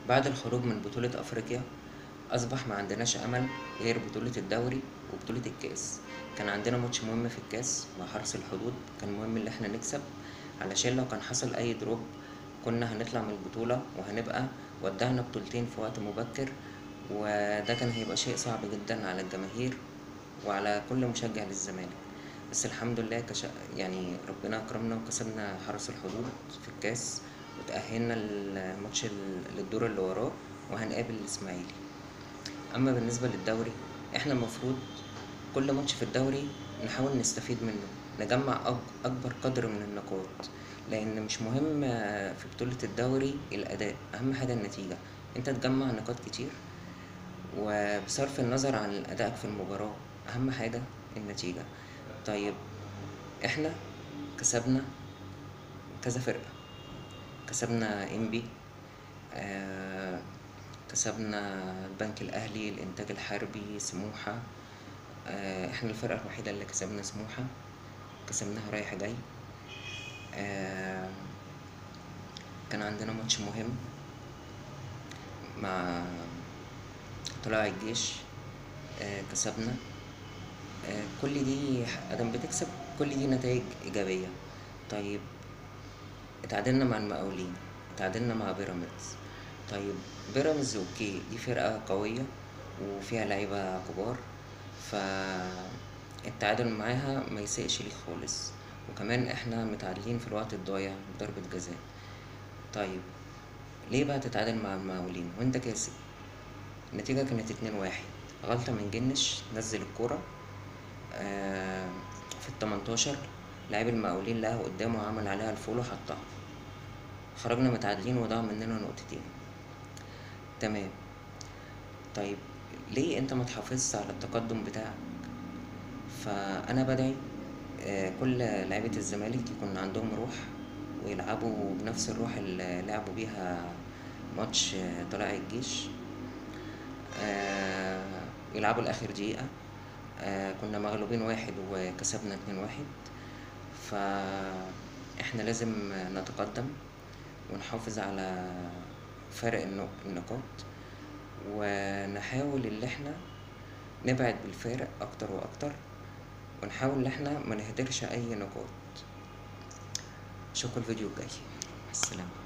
بعد الخروج من بطولة أفريقيا أصبح ما عندناش أمل غير بطولة الدوري وبطولة الكاس كان عندنا ماتش مهم في الكاس مع حرس الحدود كان مهم إن احنا نكسب علشان لو كان حصل أي دروب كنا هنطلع من البطولة وهنبقى ودعنا بطولتين في وقت مبكر وده كان هيبقى شيء صعب جدا على الجماهير وعلى كل مشجع للزمالك بس الحمد لله كش... يعني ربنا أكرمنا وكسبنا حرس الحدود في الكاس وتأهلنا الماتش ال- للدور اللي وراه وهنقابل الإسماعيلي أما بالنسبة للدوري إحنا المفروض كل ماتش في الدوري نحاول نستفيد منه نجمع أك- أكبر قدر من النقاط لأن مش مهم آه، في بطولة الدوري الأداء أهم حاجة النتيجة أنت تجمع نقاط كتير وبصرف النظر عن أدائك في المباراة أهم حاجة النتيجة طيب إحنا كسبنا كذا فرقة كسبنا إنبي آه كسبنا البنك الأهلي الإنتاج الحربي سموحة آه إحنا الفرقة الوحيدة اللي كسبنا سموحة كسبناها رايح جاي آه كان عندنا ماتش مهم مع طلائع الجيش آه كسبنا آه كل دي ادم بتكسب كل دي نتائج ايجابيه طيب اتعادلنا مع المقاولين اتعادلنا مع بيراميدز طيب بيراميدز اوكي دي فرقه قويه وفيها لعيبه كبار فالتعادل معاها ما يسيئش ليك خالص وكمان احنا متعادلين في الوقت الضايع بضربة جزاء طيب ليه بقى تتعادل مع المقاولين وانت كاسب النتيجة كانت اتنين واحد غلطة من جنش نزل الكورة آه، في التمنتاشر لاعب المقاولين لقاها قدامه وعمل عليها الفولو حطها خرجنا متعادلين وضاع مننا نقطتين تمام طيب ليه انت ما تحافظش على التقدم بتاعك فانا بدعي آه، كل لعيبة الزمالك يكون عندهم روح ويلعبوا بنفس الروح اللي لعبوا بيها ماتش آه، طلائع الجيش آه، يلعبوا لآخر دقيقة آه، كنا مغلوبين واحد وكسبنا اتنين واحد فاحنا لازم نتقدم ونحافظ على فرق النق- النقاط ونحاول اللي احنا نبعد بالفارق اكتر واكتر ونحاول ان احنا ما نهدرش اي نقاط اشوفكم الفيديو الجاي مع السلامه